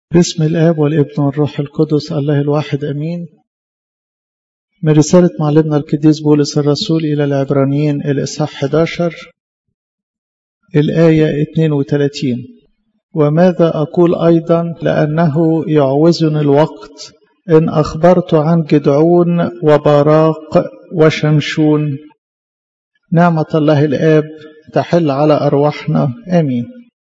باسم الآب والابن والروح القدس الله الواحد أمين من رسالة معلمنا القديس بولس الرسول إلى العبرانيين الإصحاح 11 الآية 32 وماذا أقول أيضا لأنه يعوزني الوقت إن أخبرت عن جدعون وبراق وشمشون نعمة الله الآب تحل على أرواحنا آمين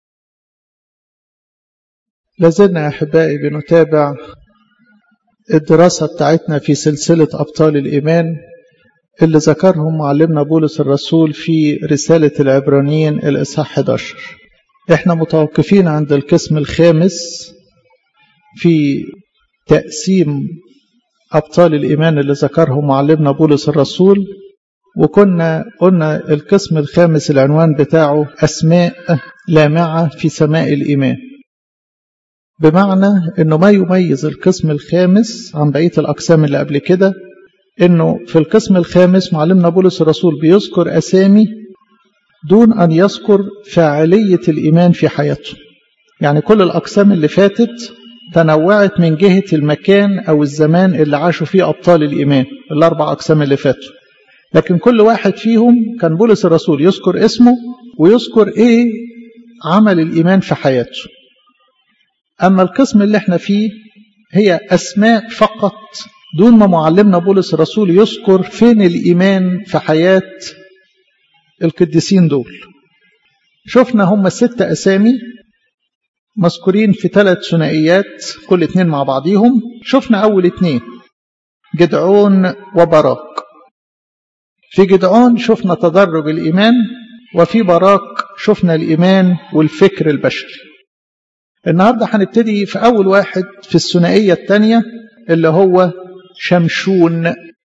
لازلنا يا أحبائي بنتابع الدراسة بتاعتنا في سلسلة أبطال الإيمان اللي ذكرهم معلمنا بولس الرسول في رسالة العبرانيين الإصحاح 11 احنا متوقفين عند القسم الخامس في تقسيم أبطال الإيمان اللي ذكرهم معلمنا بولس الرسول وكنا قلنا القسم الخامس العنوان بتاعه أسماء لامعة في سماء الإيمان بمعنى أنه ما يميز القسم الخامس عن بقية الأقسام اللي قبل كده أنه في القسم الخامس معلمنا بولس الرسول بيذكر أسامي دون أن يذكر فاعلية الإيمان في حياته يعني كل الأقسام اللي فاتت تنوعت من جهة المكان أو الزمان اللي عاشوا فيه أبطال الإيمان الأربع أقسام اللي فاتوا لكن كل واحد فيهم كان بولس الرسول يذكر اسمه ويذكر إيه عمل الإيمان في حياته أما القسم اللي احنا فيه هي أسماء فقط دون ما معلمنا بولس الرسول يذكر فين الإيمان في حياة القديسين دول شفنا هم ست أسامي مذكورين في ثلاث ثنائيات كل اتنين مع بعضيهم شفنا أول اتنين جدعون وبراك في جدعون شفنا تدرج الإيمان وفي براك شفنا الإيمان والفكر البشري النهاردة هنبتدي في أول واحد في الثنائية الثانية اللي هو شمشون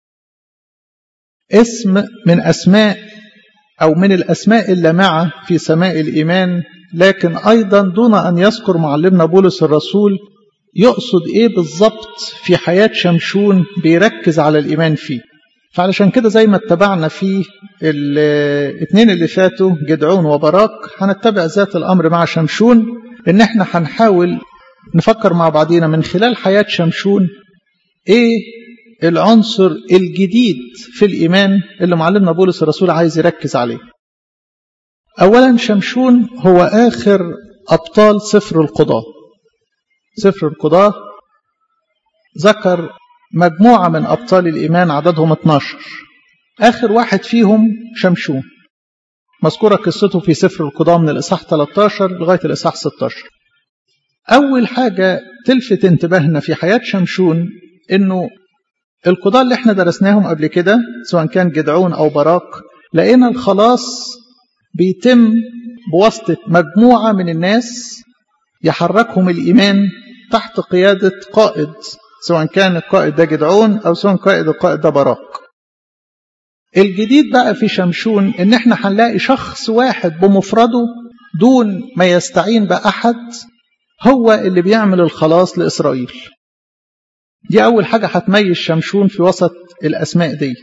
اسم من أسماء أو من الأسماء اللامعة في سماء الإيمان لكن أيضا دون أن يذكر معلمنا بولس الرسول يقصد إيه بالضبط في حياة شمشون بيركز على الإيمان فيه فعلشان كده زي ما اتبعنا في الاثنين اللي فاتوا جدعون وبراك هنتبع ذات الأمر مع شمشون إن احنا هنحاول نفكر مع بعضينا من خلال حياة شمشون إيه العنصر الجديد في الإيمان اللي معلمنا بولس الرسول عايز يركز عليه أولا شمشون هو آخر أبطال سفر القضاء سفر القضاء ذكر مجموعة من أبطال الإيمان عددهم 12 آخر واحد فيهم شمشون مذكورة قصته في سفر القضاء من الإصحاح 13 لغاية الإصحاح 16 أول حاجة تلفت انتباهنا في حياة شمشون إنه القضاء اللي احنا درسناهم قبل كده سواء كان جدعون أو براك لقينا الخلاص بيتم بواسطة مجموعة من الناس يحركهم الإيمان تحت قيادة قائد سواء كان القائد ده جدعون أو سواء قائد القائد ده براك الجديد بقى في شمشون ان احنا هنلاقي شخص واحد بمفرده دون ما يستعين بأحد هو اللي بيعمل الخلاص لإسرائيل دي أول حاجة هتميز شمشون في وسط الأسماء ديت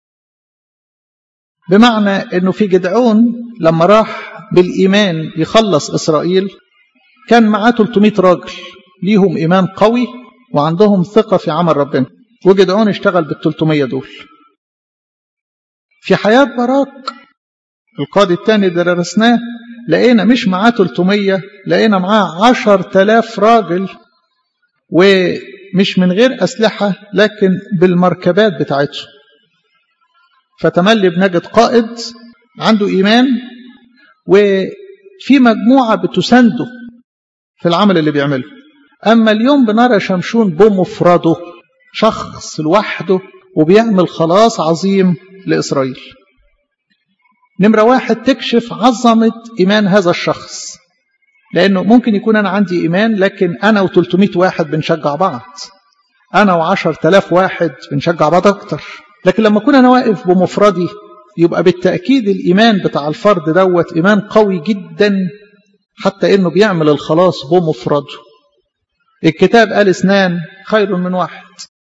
بمعنى أنه في جدعون لما راح بالإيمان يخلص إسرائيل كان معاه 300 راجل ليهم إيمان قوي وعندهم ثقة في عمل ربنا وجدعون اشتغل بال 300 دول في حياة براك القاضي الثاني اللي درسناه لقينا مش معاه 300 لقينا معاه 10000 راجل ومش من غير أسلحة لكن بالمركبات بتاعته فتملي بنجد قائد عنده إيمان وفي مجموعة بتسنده في العمل اللي بيعمله أما اليوم بنرى شمشون بمفرده شخص لوحده وبيعمل خلاص عظيم لإسرائيل نمرة واحد تكشف عظمة إيمان هذا الشخص لأنه ممكن يكون أنا عندي إيمان لكن أنا و300 واحد بنشجع بعض أنا و10000 واحد بنشجع بعض أكتر لكن لما أكون أنا واقف بمفردي يبقى بالتأكيد الإيمان بتاع الفرد دوت إيمان قوي جدا حتى إنه بيعمل الخلاص بمفرده الكتاب قال اثنان خير من واحد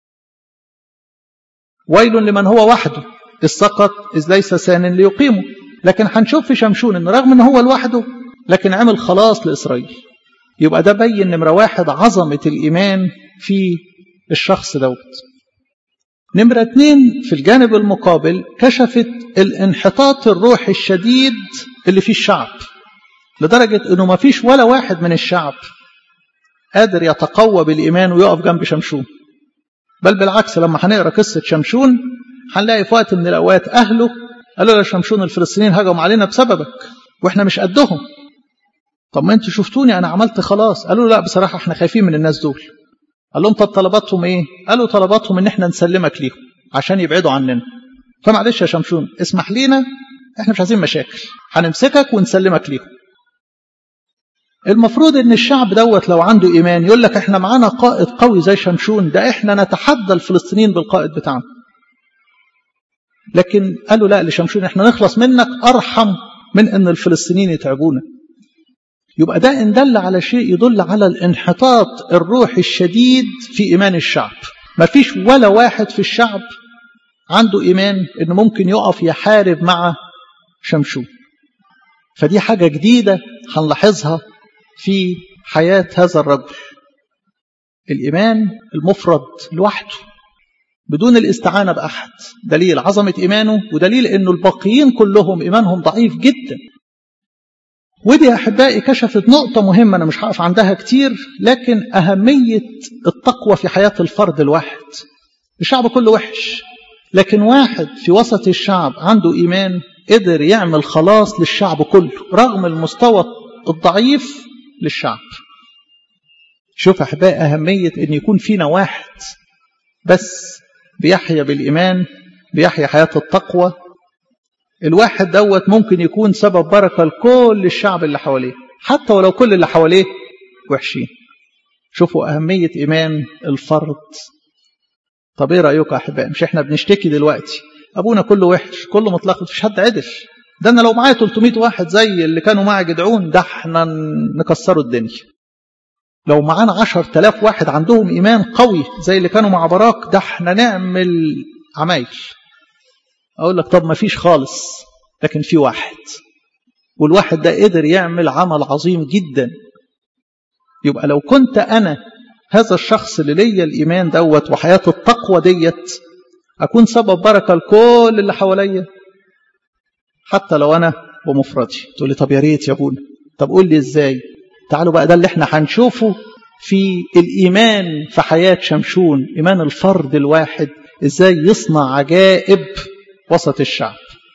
ويل لمن هو وحده إذ سقط إذ ليس سان ليقيمه لكن هنشوف في شمشون إن رغم إن هو لوحده لكن عمل خلاص لإسرائيل يبقى ده بين نمرة واحد عظمة الإيمان في الشخص دوت نمرة اتنين في الجانب المقابل كشفت الانحطاط الروحي الشديد اللي في الشعب لدرجة انه ما فيش ولا واحد من الشعب قادر يتقوى بالإيمان ويقف جنب شمشون بل بالعكس لما هنقرا قصة شمشون هنلاقي في وقت من الأوقات أهله قالوا له شمشون الفلسطينيين هجموا علينا بسببك واحنا مش قدهم طب ما انتوا شفتوني انا عملت خلاص قالوا لا بصراحة احنا خايفين من الناس دول قال لهم طب طلباتهم ايه قالوا طلباتهم ان احنا نسلمك ليهم عشان يبعدوا عننا فمعلش يا شمشون اسمح لينا احنا مش عايزين مشاكل هنمسكك ونسلمك ليهم المفروض ان الشعب دوت لو عنده ايمان يقول لك احنا معانا قائد قوي زي شمشون ده احنا نتحدى الفلسطينيين بالقائد بتاعنا لكن قالوا لا لشمشون احنا نخلص منك ارحم من ان الفلسطينيين يتعبونا يبقى ده ان دل على شيء يدل على الانحطاط الروحي الشديد في ايمان الشعب ما فيش ولا واحد في الشعب عنده ايمان انه ممكن يقف يحارب مع شمشون فدي حاجه جديده هنلاحظها في حياه هذا الرجل الايمان المفرد لوحده بدون الاستعانه باحد دليل عظمه ايمانه ودليل انه الباقيين كلهم ايمانهم ضعيف جدا ودي يا احبائي كشفت نقطة مهمة أنا مش هقف عندها كتير لكن أهمية التقوى في حياة الفرد الواحد. الشعب كله وحش لكن واحد في وسط الشعب عنده إيمان قدر يعمل خلاص للشعب كله رغم المستوى الضعيف للشعب. شوف أحبائي أهمية أن يكون فينا واحد بس بيحيا بالإيمان بيحيا حياة التقوى الواحد دوت ممكن يكون سبب بركة لكل الشعب اللي حواليه حتى ولو كل اللي حواليه وحشين شوفوا أهمية إيمان الفرد طب إيه رأيكم يا أحبائي مش إحنا بنشتكي دلوقتي أبونا كله وحش كله متلخبط مفيش حد عدل ده أنا لو معايا 300 واحد زي اللي كانوا معي جدعون ده إحنا نكسروا الدنيا لو معانا 10000 واحد عندهم إيمان قوي زي اللي كانوا مع براك ده إحنا نعمل عمايل أقول لك طب ما فيش خالص لكن في واحد والواحد ده قدر يعمل عمل عظيم جدا يبقى لو كنت أنا هذا الشخص اللي ليا الإيمان دوت وحياة التقوى ديت أكون سبب بركة لكل اللي حواليا حتى لو أنا ومفردي تقول لي طب يا ريت يا ابونا طب قول لي إزاي تعالوا بقى ده اللي احنا هنشوفه في الإيمان في حياة شمشون إيمان الفرد الواحد إزاي يصنع عجائب وسط الشعب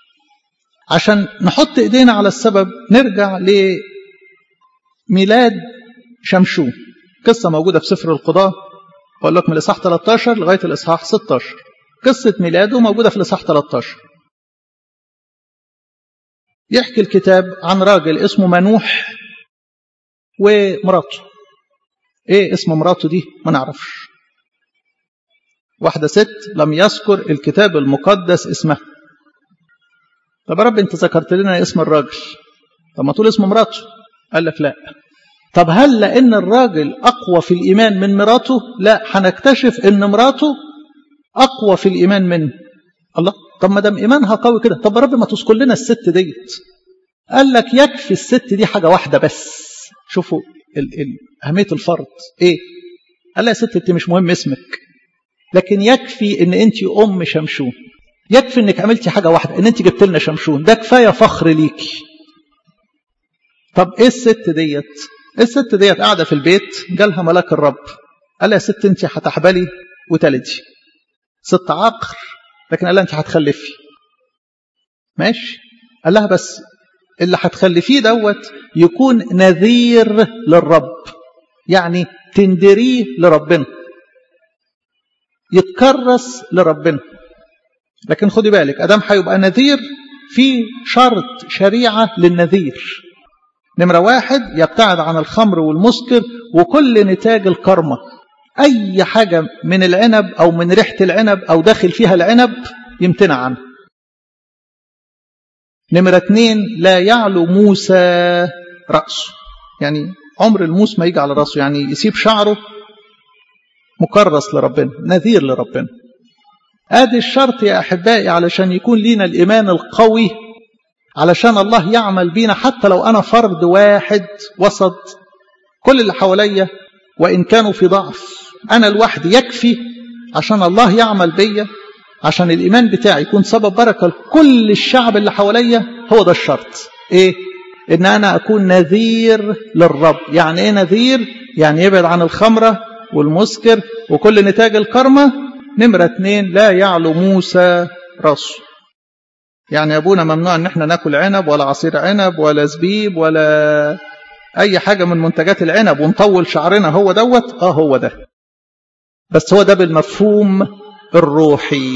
عشان نحط ايدينا على السبب نرجع لميلاد شمشون قصة موجودة في سفر القضاء أقول لكم من الإصحاح 13 لغاية الإصحاح 16 قصة ميلاده موجودة في الإصحاح 13 يحكي الكتاب عن راجل اسمه منوح ومراته ايه اسم مراته دي ما نعرفش واحدة ست لم يذكر الكتاب المقدس اسمها طب يا رب انت ذكرت لنا اسم الراجل طب ما تقول اسم مراته قال لك لا طب هل لان الراجل اقوى في الايمان من مراته لا هنكتشف ان مراته اقوى في الايمان منه الله طب ما دام ايمانها قوي كده طب يا رب ما تذكر لنا الست ديت قال لك يكفي الست دي حاجه واحده بس شوفوا ال ال اهميه الفرد ايه قال لها يا ست انت مش مهم اسمك لكن يكفي ان انت ام شمشون يكفي انك عملتي حاجه واحده ان انت جبت لنا شمشون ده كفايه فخر ليكي طب ايه الست ديت الست ديت قاعده في البيت جالها ملاك الرب قال لها يا ست انت هتحبلي وتلدي ست عقر لكن قال لها انت هتخلفي ماشي قال لها بس اللي هتخلفيه دوت يكون نذير للرب يعني تندريه لربنا يتكرس لربنا لكن خدي بالك ادام هيبقى نذير في شرط شريعه للنذير نمره واحد يبتعد عن الخمر والمسكر وكل نتاج الكرمه اي حاجه من العنب او من ريحه العنب او داخل فيها العنب يمتنع عنها نمره اتنين لا يعلو موسى راسه يعني عمر الموس ما يجي على راسه يعني يسيب شعره مكرس لربنا نذير لربنا ادي الشرط يا احبائي علشان يكون لينا الايمان القوي علشان الله يعمل بينا حتى لو انا فرد واحد وسط كل اللي حواليا وإن كانوا في ضعف أنا لوحدي يكفي عشان الله يعمل بيا عشان الإيمان بتاعي يكون سبب بركة لكل الشعب اللي حواليا هو ده الشرط إيه؟ إن أنا أكون نذير للرب يعني إيه نذير؟ يعني يبعد عن الخمرة والمسكر وكل نتاج الكرمة نمرة اتنين لا يعلو موسى راسه يعني أبونا ممنوع إن احنا ناكل عنب ولا عصير عنب ولا زبيب ولا أي حاجة من منتجات العنب ونطول شعرنا هو دوت آه هو ده بس هو ده بالمفهوم الروحي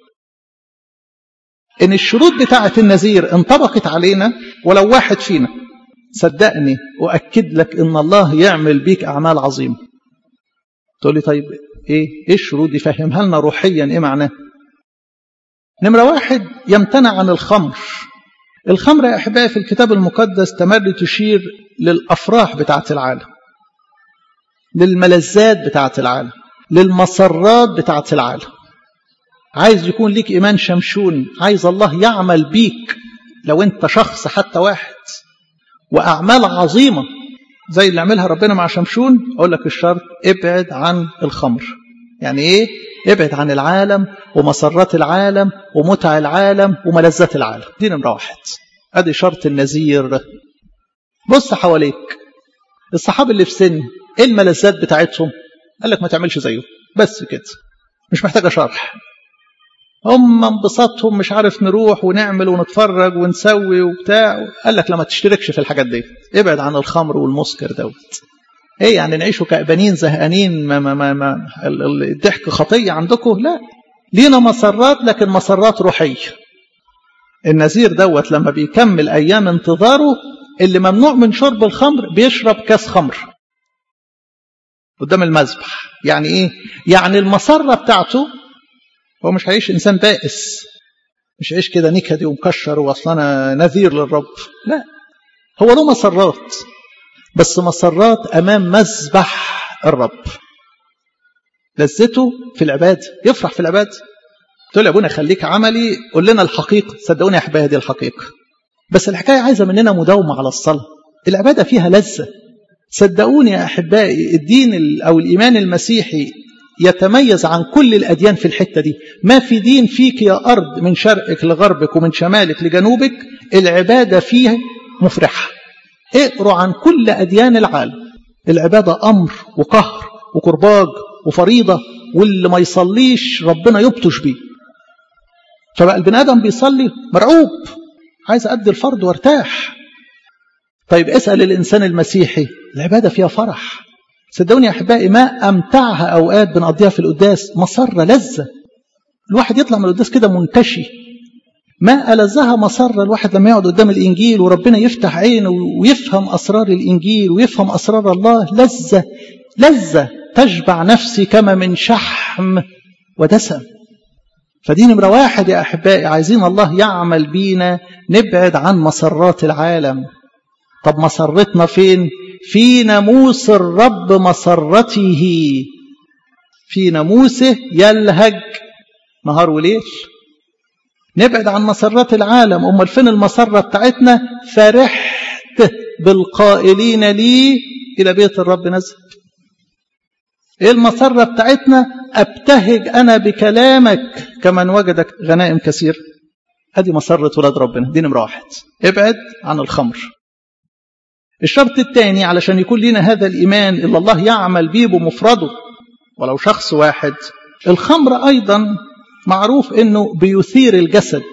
إن الشروط بتاعة النذير انطبقت علينا ولو واحد فينا صدقني وأكد لك إن الله يعمل بيك أعمال عظيمة تقول لي طيب إيه إيه الشروط دي فهمها لنا روحيا إيه معناه نمرة واحد يمتنع عن الخمر الخمر يا أحبائي في الكتاب المقدس تملي تشير للأفراح بتاعة العالم للملذات بتاعة العالم للمسرات بتاعة العالم عايز يكون ليك إيمان شمشون عايز الله يعمل بيك لو أنت شخص حتى واحد وأعمال عظيمة زي اللي عملها ربنا مع شمشون أقول لك الشرط ابعد عن الخمر يعني إيه ابعد عن العالم ومسرات العالم ومتع العالم وملذات العالم دي نمرة واحد ادي شرط النذير بص حواليك الصحابة اللي في سن ايه الملذات بتاعتهم قال لك ما تعملش زيه بس كده مش محتاجة شرح هم انبساطهم مش عارف نروح ونعمل ونتفرج ونسوي وبتاع قال لك لما تشتركش في الحاجات دي ابعد عن الخمر والمسكر دوت ايه يعني نعيشوا كأبانين زهقانين ما ما ما ما الضحك خطية عندكم لا لينا مسرات لكن مسرات روحية النذير دوت لما بيكمل أيام انتظاره اللي ممنوع من شرب الخمر بيشرب كاس خمر قدام المذبح يعني ايه يعني المسرة بتاعته هو مش هيعيش إنسان بائس مش هيعيش كده نكدي ومكشر واصلا نذير للرب لا هو له مسرات بس مسرات أمام مذبح الرب لذته في العبادة يفرح في العبادة تقول يا أبونا خليك عملي قول لنا الحقيقة صدقوني يا أحبائي دي الحقيقة بس الحكاية عايزة مننا مداومة على الصلاة العبادة فيها لذة صدقوني يا أحبائي الدين أو الإيمان المسيحي يتميز عن كل الأديان في الحتة دي ما في دين فيك يا أرض من شرقك لغربك ومن شمالك لجنوبك العبادة فيه مفرحة اقروا عن كل أديان العالم العبادة أمر وقهر وكرباج وفريضة واللي ما يصليش ربنا يبطش بيه فبقى البني آدم بيصلي مرعوب عايز أدي الفرض وارتاح طيب اسأل الإنسان المسيحي العبادة فيها فرح صدقوني يا أحبائي ما أمتعها أوقات بنقضيها في القداس مسرة لذة الواحد يطلع من القداس كده منتشي ما ألذها مسرة الواحد لما يقعد قدام الإنجيل وربنا يفتح عينه ويفهم أسرار الإنجيل ويفهم أسرار الله لذة لذة تشبع نفسي كما من شحم ودسم فدي نمرة واحد يا أحبائي عايزين الله يعمل بينا نبعد عن مسرات العالم طب مسرتنا فين في ناموس الرب مسرته في ناموسه يلهج نهار وليل نبعد عن مسرات العالم أمال فين المسرة بتاعتنا فرحت بالقائلين لي إلى بيت الرب نزل إيه المسرة بتاعتنا أبتهج أنا بكلامك كمن وجدك غنائم كثير هذه مسرة ولاد ربنا دي نمرة واحد ابعد عن الخمر الشرط الثاني علشان يكون لنا هذا الإيمان اللي الله يعمل بيه بمفرده ولو شخص واحد الخمر أيضا معروف انه بيثير الجسد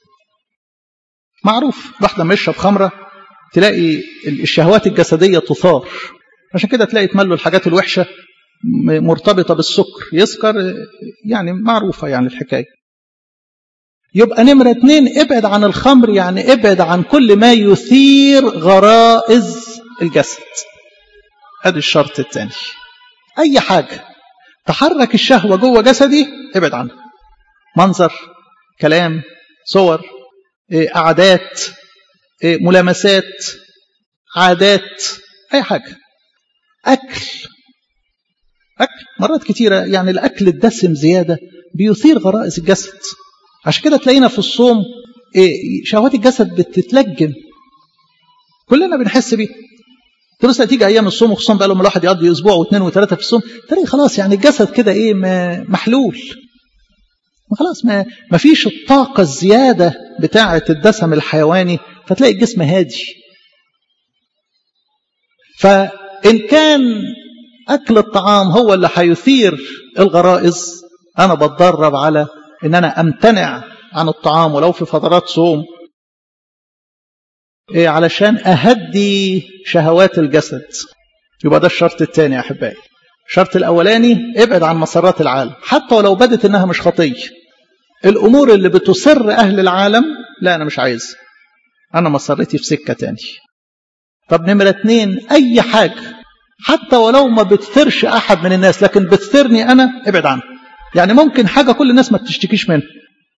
معروف واحد لما يشرب خمره تلاقي الشهوات الجسديه تثار عشان كده تلاقي تملوا الحاجات الوحشه مرتبطه بالسكر يسكر يعني معروفه يعني الحكايه يبقى نمرة اتنين ابعد عن الخمر يعني ابعد عن كل ما يثير غرائز الجسد ادي الشرط الثاني اي حاجة تحرك الشهوة جوه جسدي ابعد عنها منظر كلام صور قعدات ملامسات عادات اي حاجة اكل اكل مرات كتيرة يعني الاكل الدسم زيادة بيثير غرائز الجسد عشان كده تلاقينا في الصوم شهوات الجسد بتتلجم كلنا بنحس بيه تبص تيجي ايام الصوم وخصوصا بقى لما الواحد يقضي اسبوع واثنين وثلاثه في الصوم تلاقي خلاص يعني الجسد كده ايه محلول خلاص ما ما فيش الطاقه الزياده بتاعه الدسم الحيواني فتلاقي الجسم هادي فان كان اكل الطعام هو اللي هيثير الغرائز انا بتدرب على ان انا امتنع عن الطعام ولو في فترات صوم إيه علشان أهدي شهوات الجسد يبقى ده الشرط الثاني يا أحبائي الشرط الأولاني ابعد عن مسارات العالم حتى ولو بدت إنها مش خطية الأمور اللي بتسر أهل العالم لا أنا مش عايز أنا مسارتي في سكة تاني طب نمرة اتنين أي حاجة حتى ولو ما بتثرش أحد من الناس لكن بتثرني أنا ابعد عنها يعني ممكن حاجة كل الناس ما بتشتكيش منها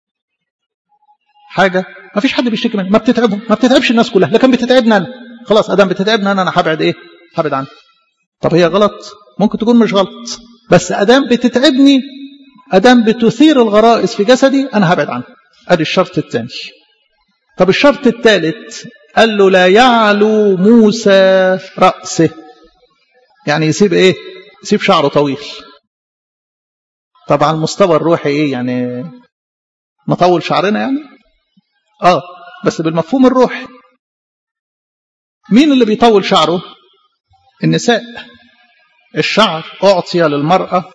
حاجة ما فيش حد بيشتكي منها ما بتتعبهم ما بتتعبش الناس كلها لكن بتتعبنا أنا خلاص أدام بتتعبنا أنا أنا هبعد إيه هبعد عنها طب هي غلط ممكن تكون مش غلط بس أدام بتتعبني أدام بتثير الغرائز في جسدي أنا هبعد عنها أدي الشرط الثاني طب الشرط الثالث قال له لا يعلو موسى رأسه يعني يسيب إيه يسيب شعره طويل طبعا المستوى الروحي إيه يعني نطول شعرنا يعني اه بس بالمفهوم الروحي مين اللي بيطول شعره النساء الشعر أعطي للمرأة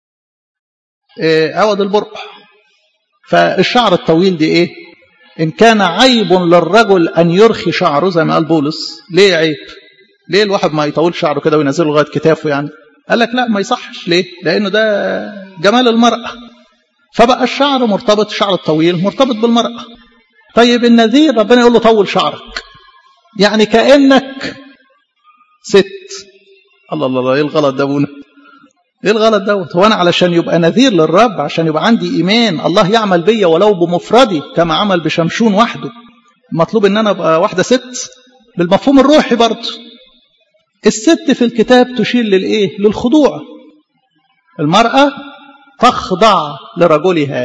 عوض البرق فالشعر الطويل دي ايه ان كان عيب للرجل ان يرخي شعره زي ما قال بولس ليه عيب ليه الواحد ما يطول شعره كده وينزله لغايه كتافه يعني قال لك لا ما يصحش ليه لانه ده جمال المراه فبقى الشعر مرتبط الشعر الطويل مرتبط بالمراه طيب النذير ربنا يقول له طول شعرك يعني كانك ست الله الله الله ايه الغلط ده ابونا ايه الغلط دوت هو انا علشان يبقى نذير للرب عشان يبقى عندي ايمان الله يعمل بيا ولو بمفردي كما عمل بشمشون وحده مطلوب ان انا ابقى واحده ست بالمفهوم الروحي برضه الست في الكتاب تشير للايه للخضوع المراه تخضع لرجلها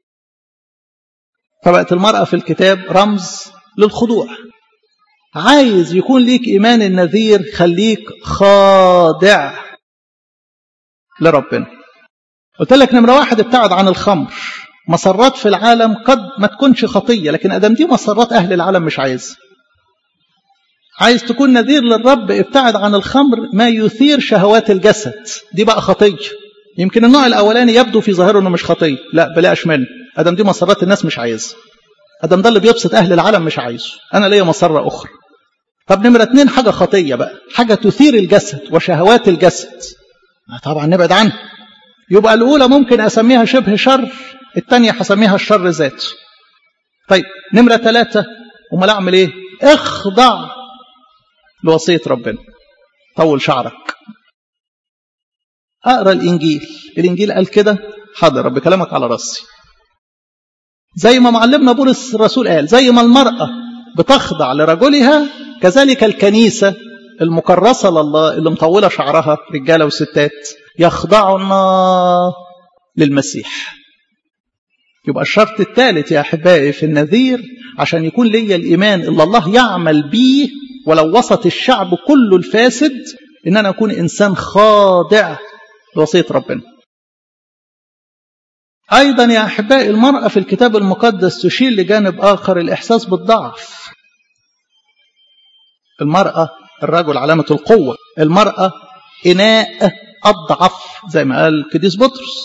فبقت المراه في الكتاب رمز للخضوع عايز يكون ليك ايمان النذير خليك خاضع لربنا قلت لك نمرة واحد ابتعد عن الخمر مسرات في العالم قد ما تكونش خطية لكن أدم دي مسرات أهل العالم مش عايز عايز تكون نذير للرب ابتعد عن الخمر ما يثير شهوات الجسد دي بقى خطية يمكن النوع الأولاني يبدو في ظاهره أنه مش خطية لا بلاش منه أدم دي مسرات الناس مش عايز أدم ده اللي بيبسط أهل العالم مش عايزه أنا ليا مسرة أخرى طب نمرة اتنين حاجة خطية بقى حاجة تثير الجسد وشهوات الجسد طبعا نبعد عنها يبقى الأولى ممكن أسميها شبه شر الثانية هسميها الشر ذاته طيب نمرة ثلاثة أمال أعمل إيه؟ اخضع لوصية ربنا طول شعرك أقرأ الإنجيل الإنجيل قال كده حاضر رب كلامك على راسي زي ما معلمنا بولس الرسول قال زي ما المرأة بتخضع لرجلها كذلك الكنيسة المكرسة لله اللي مطولة شعرها رجالة وستات يخضعن للمسيح يبقى الشرط الثالث يا أحبائي في النذير عشان يكون لي الإيمان اللي الله يعمل بيه ولو وسط الشعب كله الفاسد إن أنا أكون إنسان خاضع لوصية ربنا أيضا يا أحبائي المرأة في الكتاب المقدس تشير لجانب آخر الإحساس بالضعف المرأة الرجل علامة القوة المرأة إناء أضعف زي ما قال كديس بطرس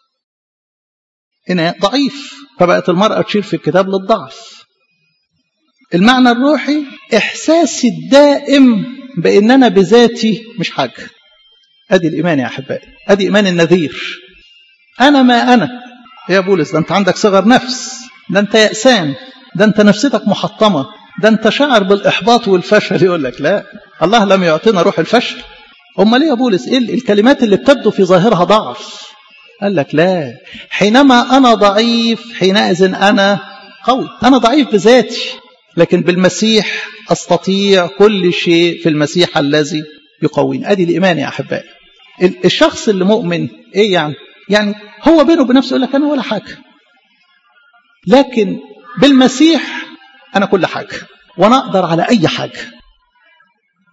إناء ضعيف فبقت المرأة تشير في الكتاب للضعف المعنى الروحي إحساسي الدائم بأن أنا بذاتي مش حاجة أدي الإيمان يا أحبائي أدي إيمان النذير أنا ما أنا يا بولس ده أنت عندك صغر نفس ده أنت يأسان ده أنت نفسيتك محطمة ده أنت شعر بالإحباط والفشل يقول لك لا الله لم يعطينا روح الفشل أمال ليه يا بولس إيه الكلمات اللي بتبدو في ظاهرها ضعف قال لك لا حينما أنا ضعيف حينئذ أنا قوي أنا ضعيف بذاتي لكن بالمسيح أستطيع كل شيء في المسيح الذي يقويني أدي الإيمان يا أحبائي الشخص اللي مؤمن إيه يعني يعني هو بينه وبين نفسه يقول لك أنا ولا حاجة لكن بالمسيح أنا كل حاجة وأنا أقدر على أي حاجة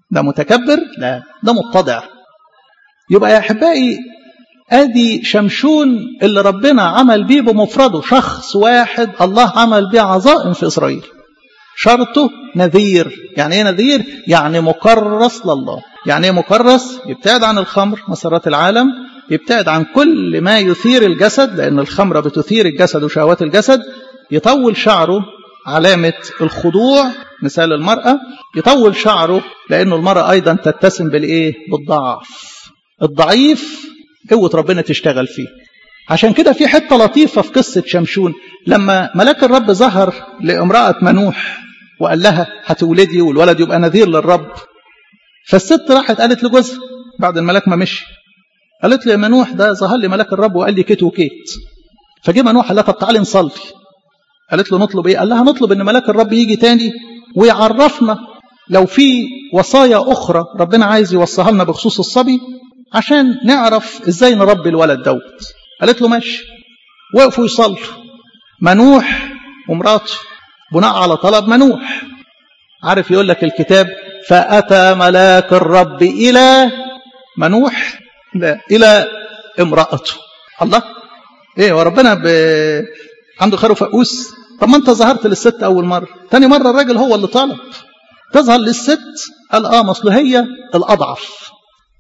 ده متكبر لا ده متضع يبقى يا احبائي ادي شمشون اللي ربنا عمل بيه بمفرده شخص واحد الله عمل بيه عظائم في اسرائيل شرطه نذير يعني ايه نذير يعني مكرس لله يعني ايه مكرس يبتعد عن الخمر مسارات العالم يبتعد عن كل ما يثير الجسد لان الخمره بتثير الجسد وشهوات الجسد يطول شعره علامة الخضوع مثال المرأة يطول شعره لأنه المرأة أيضا تتسم بالإيه؟ بالضعف الضعيف قوة ربنا تشتغل فيه عشان كده في حتة لطيفة في قصة شمشون لما ملاك الرب ظهر لامرأة منوح وقال لها هتولدي والولد يبقى نذير للرب فالست راحت قالت لجوزها بعد الملاك ما مشي قالت له يا منوح ده ظهر لي ملاك الرب وقال لي كيت وكيت فجه منوح قال لها طب تعالي نصلي قالت له نطلب ايه قال لها نطلب ان ملاك الرب يجي تاني ويعرفنا لو في وصايا اخرى ربنا عايز يوصيها لنا بخصوص الصبي عشان نعرف ازاي نربي الولد دوت قالت له ماشي وقفوا يصلوا منوح ومراته بناء على طلب منوح عارف يقول لك الكتاب فأتى ملاك الرب إلى منوح لا إلى امرأته الله ايه وربنا ب... عنده خير وفقوس طب ما انت ظهرت للست اول مره تاني مره الراجل هو اللي طلب تظهر للست قال اه مصل هي الاضعف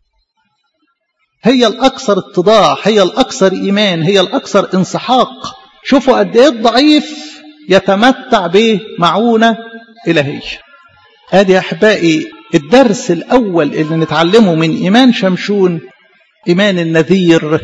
هي الاكثر اتضاع هي الاكثر ايمان هي الاكثر انسحاق شوفوا قد ايه الضعيف يتمتع بمعونه الهيه ادي يا احبائي الدرس الاول اللي نتعلمه من ايمان شمشون ايمان النذير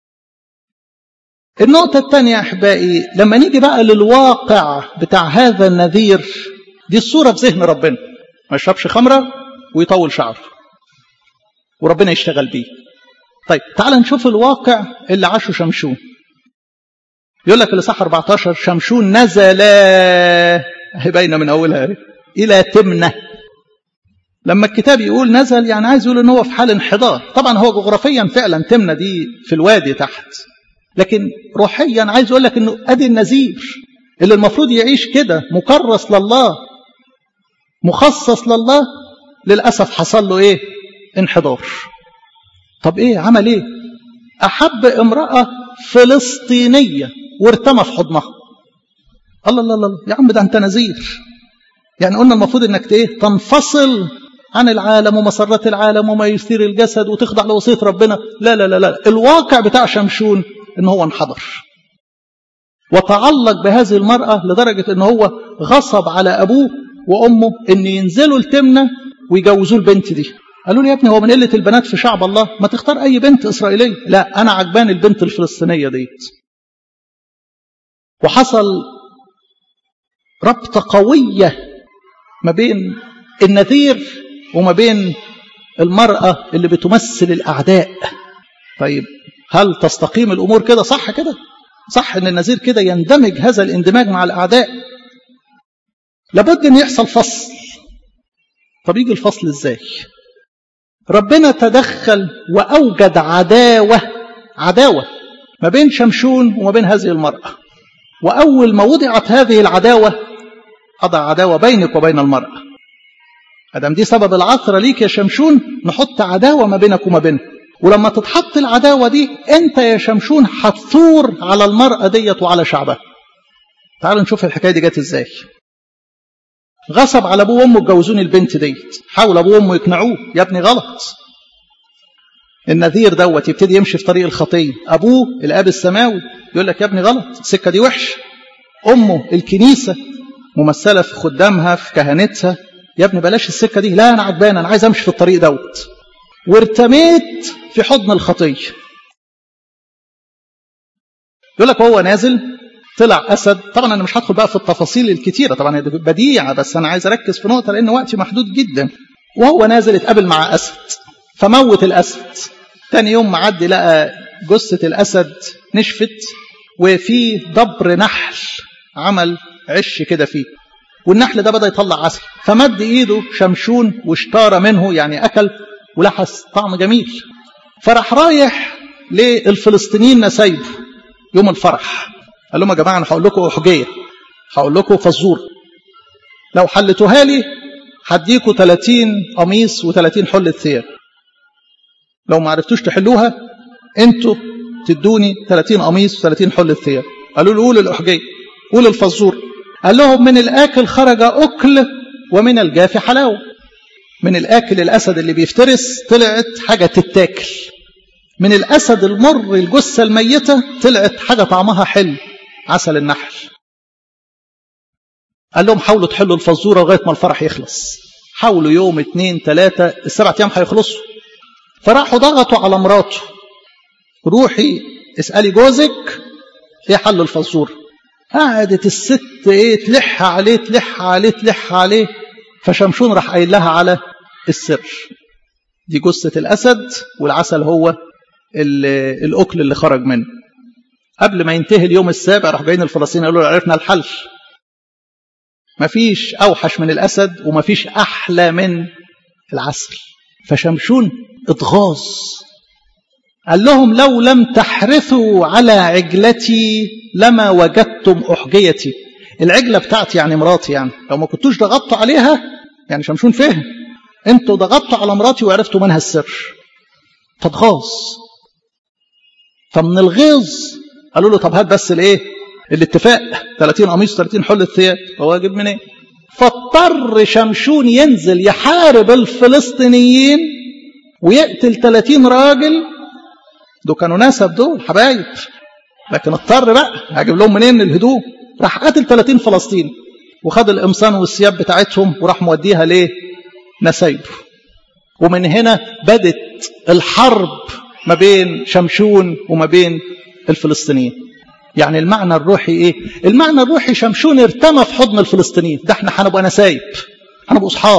النقطة الثانية يا أحبائي لما نيجي بقى للواقع بتاع هذا النذير دي الصورة في ذهن ربنا ما يشربش خمرة ويطول شعره وربنا يشتغل بيه طيب تعال نشوف الواقع اللي عاشه شمشون يقول لك الإصحاح 14 شمشون نزل باينة من أولها إلى تمنة لما الكتاب يقول نزل يعني عايز يقول ان هو في حال انحدار طبعا هو جغرافيا فعلا تمنة دي في الوادي تحت لكن روحيا عايز اقول لك انه ادي النذير اللي المفروض يعيش كده مكرس لله مخصص لله للاسف حصل له ايه انحدار طب ايه عمل ايه احب امراه فلسطينيه وارتمى في حضنها الله الله الله يا عم ده انت نذير يعني قلنا المفروض انك ايه تنفصل عن العالم ومسرات العالم وما يثير الجسد وتخضع لوصيه ربنا لا لا لا لا الواقع بتاع شمشون ان هو انحدر وتعلق بهذه المرأة لدرجة ان هو غصب على ابوه وامه ان ينزلوا التمنة ويجوزوه البنت دي قالوا له يا ابني هو من قلة البنات في شعب الله ما تختار اي بنت اسرائيلية لا انا عجباني البنت الفلسطينية ديت وحصل ربطة قوية ما بين النذير وما بين المرأة اللي بتمثل الأعداء طيب هل تستقيم الأمور كده صح كده صح أن النذير كده يندمج هذا الاندماج مع الأعداء لابد أن يحصل فصل طب يجي الفصل إزاي ربنا تدخل وأوجد عداوة عداوة ما بين شمشون وما بين هذه المرأة وأول ما وضعت هذه العداوة أضع عداوة بينك وبين المرأة أدم دي سبب العثرة ليك يا شمشون نحط عداوة ما بينك وما بينها ولما تتحط العداوة دي أنت يا شمشون هتثور على المرأة ديت وعلى شعبها تعالوا نشوف الحكاية دي جت إزاي غصب على أبوه وأمه اتجوزوني البنت ديت حاول أبوه وأمه يقنعوه يا ابني غلط النذير دوت يبتدي يمشي في طريق الخطية أبوه الآب السماوي يقول لك يا ابني غلط السكة دي وحش أمه الكنيسة ممثلة في خدامها في كهنتها يا ابني بلاش السكة دي لا أنا عجبان أنا عايز أمشي في الطريق دوت وارتميت في حضن الخطية يقول لك وهو نازل طلع أسد طبعا أنا مش هدخل بقى في التفاصيل الكتيرة طبعا بديعة بس أنا عايز أركز في نقطة لأن وقتي محدود جدا وهو نازل اتقابل مع أسد فموت الأسد تاني يوم معدي لقى جثة الأسد نشفت وفي دبر نحل عمل عش كده فيه والنحل ده بدأ يطلع عسل فمد إيده شمشون واشتار منه يعني أكل ولحس طعم جميل فراح رايح للفلسطينيين نسايبه يوم الفرح قال لهم يا جماعة أنا هقول لكم حجية هقول لكم فزور لو حلتوها لي هديكوا 30 قميص و30 حلة ثياب لو ما عرفتوش تحلوها انتوا تدوني 30 قميص و30 حلة ثياب قالوا له قول الأحجية قول الفزور قال لهم من الآكل خرج أكل ومن الجاف حلاوة من الآكل الأسد اللي بيفترس طلعت حاجة تتاكل من الأسد المر الجثة الميتة طلعت حاجة طعمها حلو عسل النحل قال لهم حاولوا تحلوا الفزورة لغاية ما الفرح يخلص حاولوا يوم اتنين تلاتة السبع أيام هيخلصوا فراحوا ضغطوا على مراته روحي اسألي جوزك ايه حل الفزورة قعدت الست ايه تلح عليه تلح عليه تلح عليه فشمشون راح قايل لها على السر دي جثة الأسد والعسل هو الأكل اللي خرج منه قبل ما ينتهي اليوم السابع راح جايين الفلسطينيين قالوا عرفنا الحل مفيش أوحش من الأسد ومفيش أحلى من العسل فشمشون اتغاظ قال لهم لو لم تحرثوا على عجلتي لما وجدتم أحجيتي العجلة بتاعتي يعني مراتي يعني لو ما كنتوش ضغطتوا عليها يعني شمشون فهم انتوا ضغطتوا على مراتي وعرفتوا منها السر فاتغاظ فمن الغيظ قالوا له طب هات بس الايه الاتفاق 30 قميص 30 حله ثياب هو جاب منين إيه؟ فاضطر شمشون ينزل يحارب الفلسطينيين ويقتل 30 راجل دول كانوا نسب دول حبايب لكن اضطر بقى هجيب لهم منين الهدوم راح قتل 30 فلسطيني وخد القمصان والثياب بتاعتهم وراح موديها ليه نسايبه ومن هنا بدت الحرب ما بين شمشون وما بين الفلسطينيين يعني المعنى الروحي ايه المعنى الروحي شمشون ارتمى في حضن الفلسطينيين ده احنا هنبقى نسايب هنبقى اصحاب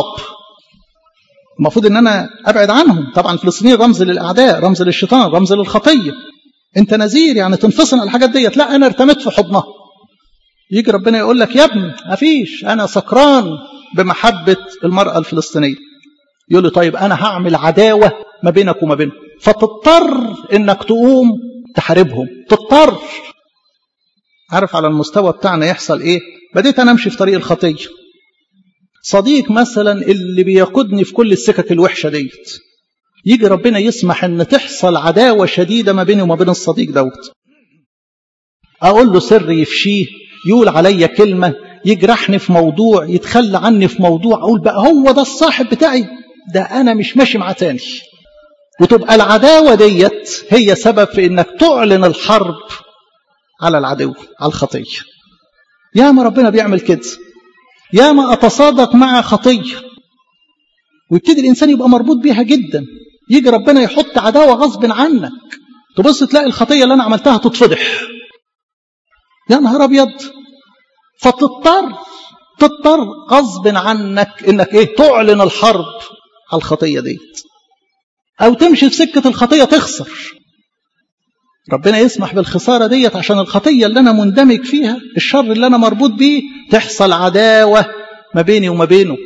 المفروض ان انا ابعد عنهم طبعا الفلسطينيين رمز للاعداء رمز للشيطان رمز للخطيه انت نذير يعني تنفصل عن الحاجات ديت لا انا ارتميت في حضنها يجي ربنا يقول لك يا ابني مفيش انا سكران بمحبه المراه الفلسطينيه يقول له طيب انا هعمل عداوه ما بينك وما بينهم فتضطر انك تقوم تحاربهم تضطر عارف على المستوى بتاعنا يحصل ايه بديت انا امشي في طريق الخطيه صديق مثلا اللي بيقودني في كل السكك الوحشه ديت يجي ربنا يسمح ان تحصل عداوه شديده ما بيني وما بين الصديق دوت اقول له سر يفشيه يقول عليا كلمه يجرحني في موضوع يتخلى عني في موضوع اقول بقى هو ده الصاحب بتاعي ده انا مش ماشي معاه تاني وتبقى العداوه ديت هي سبب في انك تعلن الحرب على العدو على الخطيه يا ما ربنا بيعمل كده يا ما اتصادق مع خطيه ويبتدي الانسان يبقى مربوط بيها جدا يجي ربنا يحط عداوه غصب عنك تبص تلاقي الخطيه اللي انا عملتها تتفضح يا نهار ابيض فتضطر تضطر غصب عنك انك ايه تعلن الحرب على الخطيه ديت او تمشي في سكه الخطيه تخسر ربنا يسمح بالخساره ديت عشان الخطيه اللي انا مندمج فيها الشر اللي انا مربوط بيه تحصل عداوه ما بيني وما بينه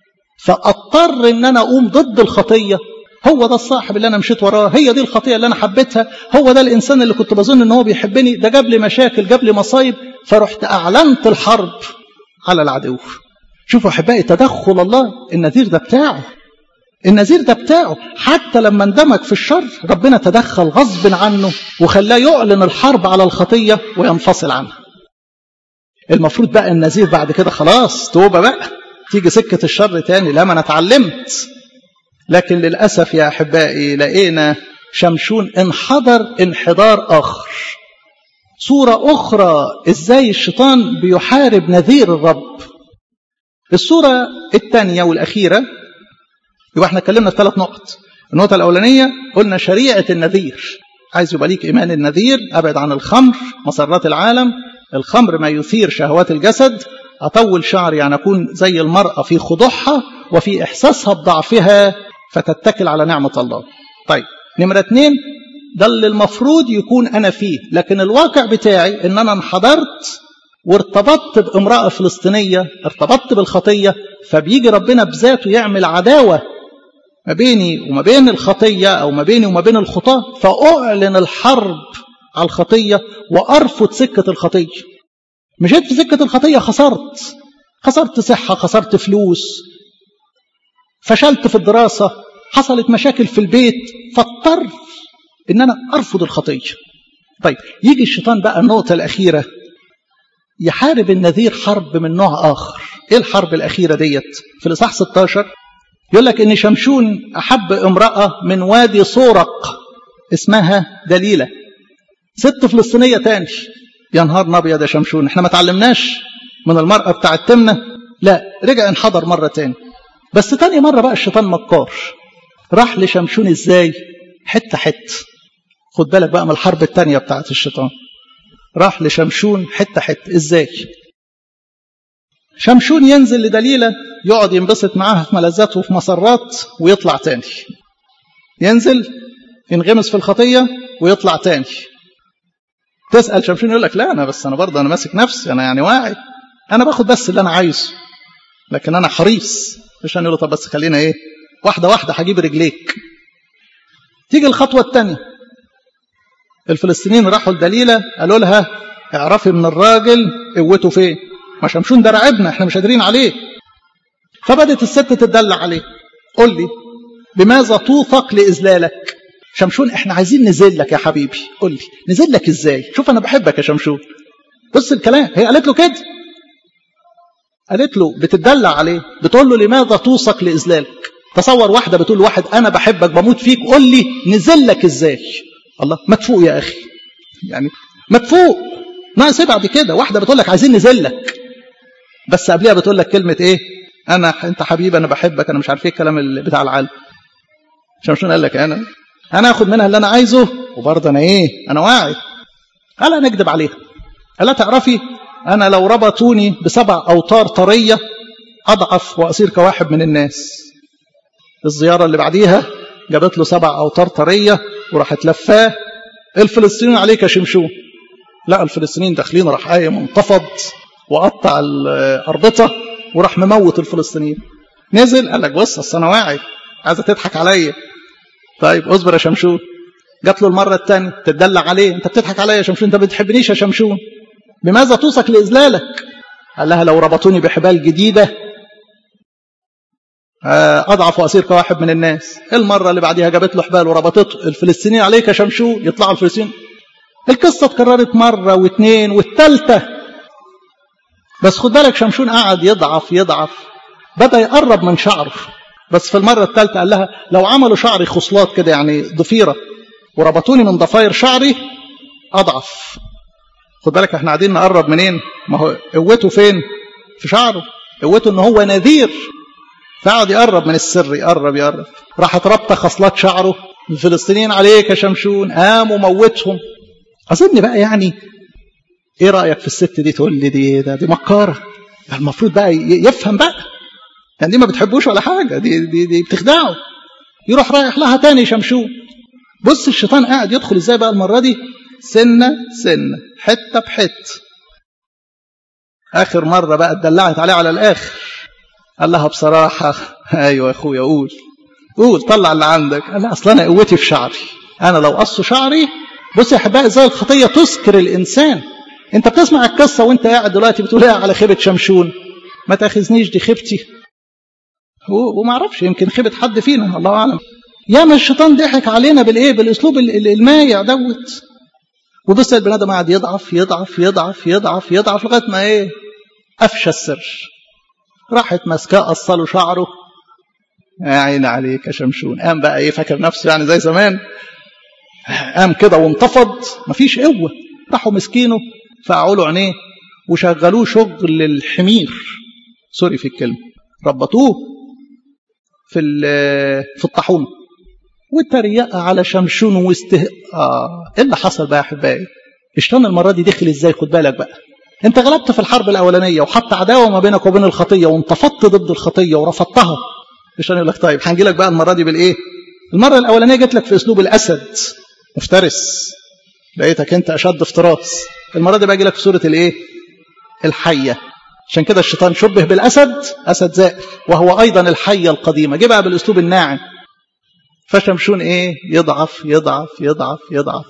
فاضطر ان انا اقوم ضد الخطيه هو ده الصاحب اللي انا مشيت وراه هي دي الخطيه اللي انا حبيتها هو ده الانسان اللي كنت بظن ان هو بيحبني ده جاب لي مشاكل جاب لي مصايب فرحت اعلنت الحرب على العدو شوفوا احبائي تدخل الله النذير ده بتاعه النذير ده بتاعه حتى لما اندمج في الشر ربنا تدخل غصب عنه وخلاه يعلن الحرب على الخطيه وينفصل عنها المفروض بقى النذير بعد كده خلاص توبه بقى تيجي سكه الشر تاني لا ما انا اتعلمت لكن للاسف يا احبائي لقينا شمشون انحدر انحدار اخر صوره اخرى ازاي الشيطان بيحارب نذير الرب الصوره الثانيه والاخيره يبقى احنا اتكلمنا في ثلاث نقط النقطه الاولانيه قلنا شريعه النذير عايز يبقى ليك ايمان النذير ابعد عن الخمر مسرات العالم الخمر ما يثير شهوات الجسد اطول شعري يعني اكون زي المراه في خضوعها وفي احساسها بضعفها فتتكل على نعمه الله طيب نمره اثنين ده اللي المفروض يكون انا فيه لكن الواقع بتاعي ان انا انحدرت وارتبطت بامراه فلسطينيه ارتبطت بالخطيه فبيجي ربنا بذاته يعمل عداوه ما بيني وما بين الخطية أو ما بيني وما بين الخطاة فأعلن الحرب على الخطية وأرفض سكة الخطية مشيت في سكة الخطية خسرت خسرت صحة خسرت فلوس فشلت في الدراسة حصلت مشاكل في البيت فاضطر ان انا ارفض الخطية طيب يجي الشيطان بقى النقطة الأخيرة يحارب النذير حرب من نوع آخر إيه الحرب الأخيرة ديت في الإصحاح 16 يقول لك إن شمشون أحب امرأة من وادي صورق اسمها دليلة ست فلسطينية تاني يا نهار أبيض يا شمشون احنا ما تعلمناش من المرأة بتاع التمنة لا رجع انحدر مرة تاني بس تاني مرة بقى الشيطان مكار راح لشمشون ازاي حتة حتة خد بالك بقى من الحرب التانية بتاعت الشيطان راح لشمشون حتة حتة ازاي شمشون ينزل لدليلة يقعد ينبسط معاها في ملذات وفي مسرات ويطلع تاني ينزل ينغمس في الخطية ويطلع تاني تسأل شمشون يقول لك لا أنا بس أنا برضه أنا ماسك نفسي أنا يعني واعي أنا باخد بس اللي أنا عايزه لكن أنا حريص مش هنقول له طب بس خلينا إيه واحدة واحدة هجيب رجليك تيجي الخطوة الثانية الفلسطينيين راحوا لدليلة قالوا لها اعرفي من الراجل قوته فين ما شمشون ده رعبنا احنا مش قادرين عليه فبدت الست تدلع عليه قل لي بماذا توثق لإذلالك شمشون احنا عايزين نزل لك يا حبيبي قل لي نزل لك ازاي شوف انا بحبك يا شمشون بص الكلام هي قالت له كده قالت له بتدلع عليه بتقول له لماذا توثق لإذلالك تصور واحدة بتقول واحد أنا بحبك بموت فيك قول لي نزل لك إزاي الله ما تفوق يا أخي يعني ما تفوق ناقص بعد كده واحدة بتقول لك عايزين نزل لك بس قبلها بتقول لك كلمة إيه أنا أنت حبيبي أنا بحبك أنا مش عارف إيه الكلام اللي بتاع العالم شمشون قال لك أنا أنا آخد منها اللي أنا عايزه وبرضه أنا إيه أنا واعي قال أنا أكذب عليها قال تعرفي أنا لو ربطوني بسبع أوتار طرية أضعف وأصير كواحد من الناس الزيارة اللي بعديها جابت له سبع أوتار طرية وراحت لفاه الفلسطينيين عليك يا شمشون لا الفلسطينيين داخلين راح قايم منتفض وقطع الأربطة وراح مموت الفلسطينيين نزل قال لك بص أصل أنا واعي عايزة تضحك عليا طيب اصبر يا شمشون جات له المرة الثانية تدلع عليه أنت بتضحك عليا يا شمشون أنت ما بتحبنيش يا شمشون بماذا توثق لإذلالك قال لها لو ربطوني بحبال جديدة أضعف وأصير كواحد من الناس المرة اللي بعديها جابت له حبال وربطته الفلسطينيين عليك يا شمشون يطلعوا الفلسطينيين القصة اتكررت مرة واثنين والثالثة بس خد بالك شمشون قعد يضعف يضعف بدأ يقرب من شعره بس في المرة الثالثة قال لها لو عملوا شعري خصلات كده يعني ضفيرة وربطوني من ضفاير شعري أضعف خد بالك احنا قاعدين نقرب منين ما هو قوته فين في شعره قوته ان هو نذير فقعد يقرب من السر يقرب يقرب راحت رابطه خصلات شعره الفلسطينيين عليك يا شمشون قاموا موتهم اظن بقى يعني ايه رايك في الست دي تقول لي دي ده دي مكاره المفروض بقى يفهم بقى يعني دي ما بتحبوش ولا حاجه دي دي دي بتخدعه يروح رايح لها تاني شمشون بص الشيطان قاعد يدخل ازاي بقى المره دي سنه سنه حته بحته اخر مره بقى اتدلعت عليه على الاخر قال لها بصراحة أيوة يا أخويا قول قول طلع اللي عندك قال لها أصل أنا قوتي في شعري أنا لو قصوا شعري بص يا أحبائي إزاي الخطية تسكر الإنسان أنت بتسمع القصة وأنت قاعد دلوقتي بتقول إيه على خيبة شمشون ما تاخذنيش دي خيبتي وما أعرفش يمكن خيبة حد فينا الله أعلم ياما الشيطان ضحك علينا بالإيه بالأسلوب المايع دوت وبص البني آدم قاعد يضعف يضعف يضعف يضعف يضعف لغاية ما إيه أفشى السر راحت ماسكاه قصله شعره يا عين عليك يا شمشون قام بقى ايه فاكر نفسه يعني زي زمان قام كده وانتفض مفيش قوه راحوا مسكينه فقعوا له عينيه وشغلوه شغل الحمير سوري في الكلمه ربطوه في في الطاحونه والتريقه على شمشون واسته اه ايه اللي حصل بقى يا احبائي الشيطان المره دي دخل ازاي خد بالك بقى انت غلبت في الحرب الاولانيه وحط عداوه ما بينك وبين الخطيه وانتفضت ضد الخطيه ورفضتها عشان يقول لك طيب هنجي لك بقى المره دي بالايه المره الاولانيه جت لك في اسلوب الاسد مفترس لقيتك انت اشد افتراس المره دي بقى اجي لك في صوره الايه الحيه عشان كده الشيطان شبه بالاسد اسد زائر وهو ايضا الحيه القديمه جه بقى بالاسلوب الناعم فشمشون ايه يضعف يضعف يضعف يضعف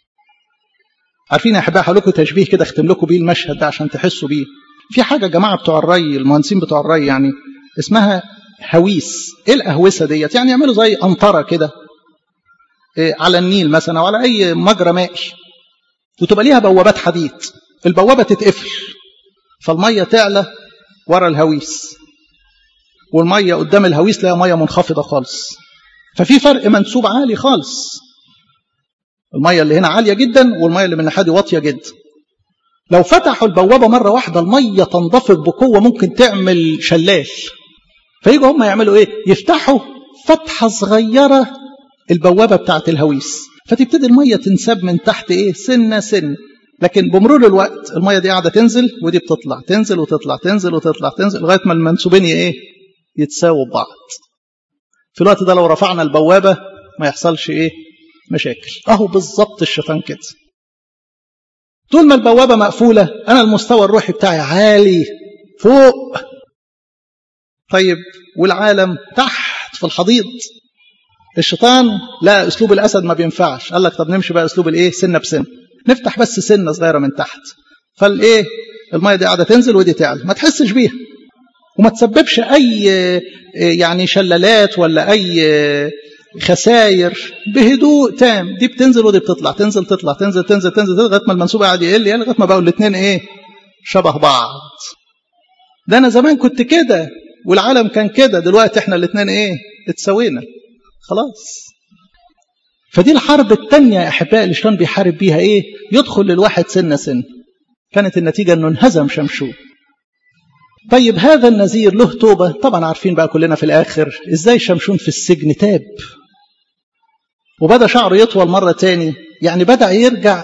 عارفين يا احبائي هقول لكم تشبيه كده اختم لكم بيه المشهد ده عشان تحسوا بيه في حاجه يا جماعه بتوع الري المهندسين بتوع الري يعني اسمها هويس ايه الاهوسه ديت يعني يعملوا زي قنطره كده إيه على النيل مثلا او على اي مجرى مائي وتبقى ليها بوابات حديد البوابه تتقفل فالميه تعلى ورا الهويس والميه قدام الهويس تلاقيها ميه منخفضه خالص ففي فرق منسوب عالي خالص الميه اللي هنا عاليه جدا والميه اللي من الناحيه دي واطيه جدا لو فتحوا البوابه مره واحده الميه تنضفض بقوه ممكن تعمل شلال فيجوا هم يعملوا ايه يفتحوا فتحه صغيره البوابه بتاعت الهويس فتبتدي الميه تنساب من تحت ايه سنه سنه لكن بمرور الوقت الميه دي قاعده تنزل ودي بتطلع تنزل وتطلع تنزل وتطلع تنزل لغايه ما المنسوبين ايه يتساووا ببعض في الوقت ده لو رفعنا البوابه ما يحصلش ايه مشاكل اهو بالظبط الشيطان كده طول ما البوابه مقفوله انا المستوى الروحي بتاعي عالي فوق طيب والعالم تحت في الحضيض الشيطان لا اسلوب الاسد ما بينفعش قال لك طب نمشي بقى اسلوب الايه سنه بسنه نفتح بس سنه صغيره من تحت فالايه الميه دي قاعده تنزل ودي تعلى ما تحسش بيها وما تسببش اي يعني شلالات ولا اي خساير بهدوء تام دي بتنزل ودي بتطلع تنزل تطلع تنزل تنزل تنزل لغايه ما المنسوب قاعد يقل يعني لغايه ما بقوا الاثنين ايه شبه بعض ده انا زمان كنت كده والعالم كان كده دلوقتي احنا الاثنين ايه اتسوينا خلاص فدي الحرب الثانية يا أحبائي اللي الشيطان بيحارب بيها إيه؟ يدخل للواحد سنة سنة. كانت النتيجة إنه انهزم شمشون. طيب هذا النذير له توبة طبعا عارفين بقى كلنا في الآخر إزاي شمشون في السجن تاب وبدأ شعره يطول مرة تاني يعني بدأ يرجع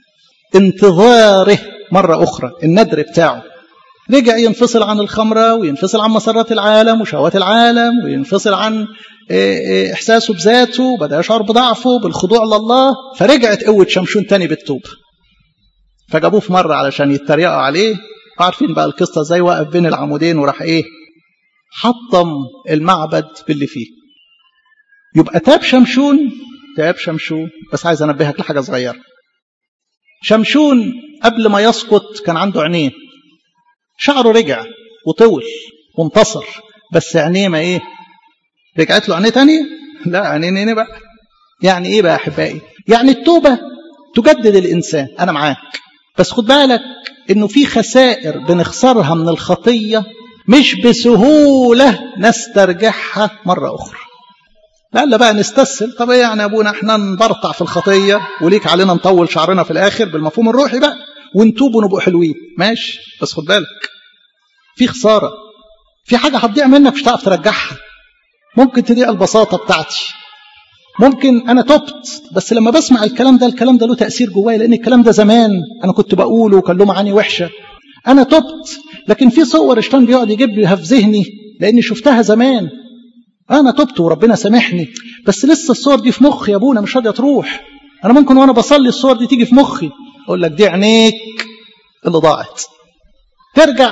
انتظاره مرة أخرى الندر بتاعه رجع ينفصل عن الخمرة وينفصل عن مسرات العالم وشهوات العالم وينفصل عن إحساسه بذاته بدأ يشعر بضعفه بالخضوع لله فرجعت قوة شمشون تاني بالتوبة فجابوه في مرة علشان يتريقوا عليه عارفين بقى القصة ازاي وقف بين العمودين وراح ايه حطم المعبد باللي فيه يبقى تاب شمشون تاب شمشون بس عايز انبهك لحاجة صغيرة شمشون قبل ما يسقط كان عنده عينين شعره رجع وطول وانتصر بس عينيه ما ايه رجعت له عينيه تانية لا عينين ايه بقى يعني ايه بقى يا احبائي يعني التوبة تجدد الانسان انا معاك بس خد بالك انه في خسائر بنخسرها من الخطية مش بسهولة نسترجعها مرة أخرى لألا بقى نستسهل طب ايه يعني ابونا احنا نبرطع في الخطية وليك علينا نطول شعرنا في الآخر بالمفهوم الروحي بقى ونتوب ونبقوا حلوين ماشي بس خد بالك في خسارة في حاجة هتضيع منك مش هتعرف ترجعها ممكن تضيع البساطة بتاعتي ممكن انا تبت بس لما بسمع الكلام ده الكلام ده له تاثير جوايا لان الكلام ده زمان انا كنت بقوله وكان له معاني وحشه انا تبت لكن في صور الشيطان بيقعد يجيب ليها في ذهني لاني شفتها زمان انا تبت وربنا سامحني بس لسه الصور دي في مخي يا ابونا مش راضيه تروح انا ممكن وانا بصلي الصور دي تيجي في مخي اقول لك دي عينيك اللي ضاعت ترجع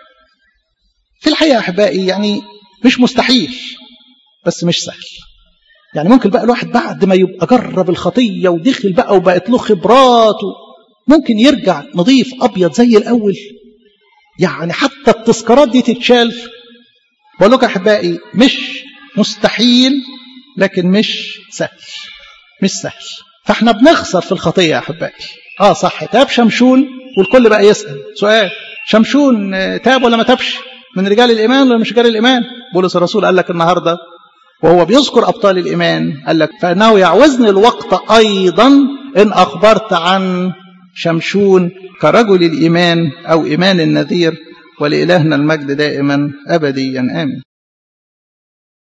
في الحقيقه يا احبائي يعني مش مستحيل بس مش سهل يعني ممكن بقى الواحد بعد ما يبقى جرب الخطية ودخل بقى وبقت له خبرات ممكن يرجع نظيف أبيض زي الأول يعني حتى التذكارات دي تتشال بقول لكم أحبائي مش مستحيل لكن مش سهل مش سهل فاحنا بنخسر في الخطية يا أحبائي اه صح تاب شمشون والكل بقى يسأل سؤال شمشون تاب ولا ما تابش من رجال الإيمان ولا مش رجال الإيمان بولس الرسول قال لك النهارده وهو بيذكر أبطال الإيمان قال لك فإنه يعوزني الوقت أيضا إن أخبرت عن شمشون كرجل الإيمان أو إيمان النذير ولإلهنا المجد دائما أبديا آمين